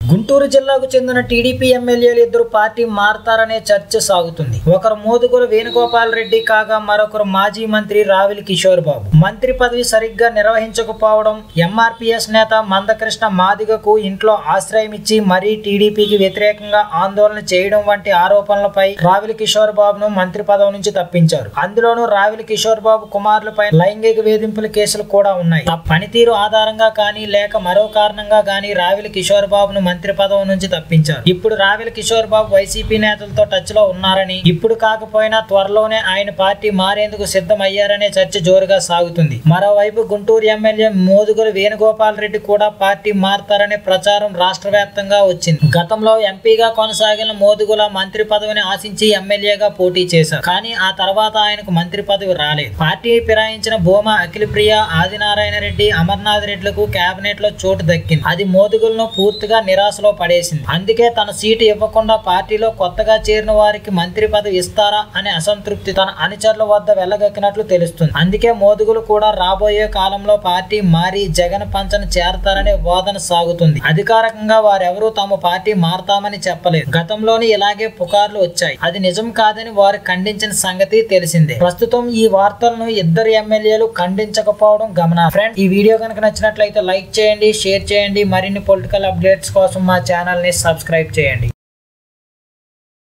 గుంటూరు జిల్లాకు చెందిన టీడీపీ ఎమ్మెల్యేలు ఇద్దరు పార్టీ మారతారనే చర్చ సాగుతుంది ఒకరు మోదుగుల వేణుగోపాల్ రెడ్డి కాగా మరొకరు మాజీ మంత్రి రావిలి కిషోర్ బాబు మంత్రి పదవి సరిగ్గా నిర్వహించకపోవడం ఎంఆర్పీఎస్ నేత మందకృష్ణ మాదిగకు ఇంట్లో ఆశ్రయం ఇచ్చి మరీ టీడీపీకి వ్యతిరేకంగా ఆందోళన చేయడం వంటి ఆరోపణలపై రావిలి కిషోర్ బాబును మంత్రి పదవి నుంచి తప్పించారు అందులోనూ రావిలి కిషోర్ బాబు కుమారులపై లైంగిక వేధింపుల కేసులు కూడా ఉన్నాయి ఆ పనితీరు ఆధారంగా కానీ లేక మరో కారణంగా కానీ రావిలి కిషోర్ బాబును మంత్రి పదవి నుంచి తప్పించారు ఇప్పుడు రావిలి కిషోర్ బాబు వైసీపీ నేతలతో టచ్ లో ఉన్నారని ఇప్పుడు కాకపోయినా త్వరలోనే ఆయన పార్టీ మారేందుకు సిద్ధమయ్యారనే చర్చ జోరుగా సాగుతుంది మరోవైపు గుంటూరు ఎమ్మెల్యే మోదుగుల వేణుగోపాల్ రెడ్డి కూడా పార్టీ మారతారనే ప్రచారం రాష్ట్ర వ్యాప్తంగా వచ్చింది గతంలో ఎంపీగా కొనసాగిన మోదుగుల మంత్రి పదవిని ఆశించి ఎమ్మెల్యేగా పోటీ చేశారు కానీ ఆ తర్వాత ఆయనకు మంత్రి పదవి రాలేదు పార్టీ ఫిరాయించిన భూమా అఖిలప్రియ ఆదినారాయణ రెడ్డి అమర్నాథ్ రెడ్లకు కేబినెట్ లో చోటు దక్కింది అది మోదుగులను పూర్తిగా నిరాశలో పడేసింది అందుకే తన సీటు ఇవ్వకుండా పార్టీలో కొత్తగా చేరిన వారికి మంత్రి పదవి ఇస్తారా అనే అసంతృప్తి తన అనుచరుల వద్ద వెళ్ళగక్కినట్లు తెలుస్తుంది అందుకే మోదుగులు కూడా రాబోయే కాలంలో పార్టీ మారి జగన్ పంచన చేరతారనే వాదన సాగుతుంది అధికారికంగా వారెవరూ తమ పార్టీ మారతామని చెప్పలేదు గతంలోని ఇలాగే పుకార్లు వచ్చాయి అది నిజం కాదని వారు ఖండించిన సంగతి తెలిసిందే ప్రస్తుతం ఈ వార్తలను ఇద్దరు ఎమ్మెల్యేలు ఖండించకపోవడం గమనా ఫ్రెండ్ ఈ వీడియో కనుక నచ్చినట్లయితే లైక్ చేయండి షేర్ చేయండి మరిన్ని పొలిటికల్ అప్డేట్స్ కోసం మా ఛానల్ ని సబ్స్క్రైబ్ చేయండి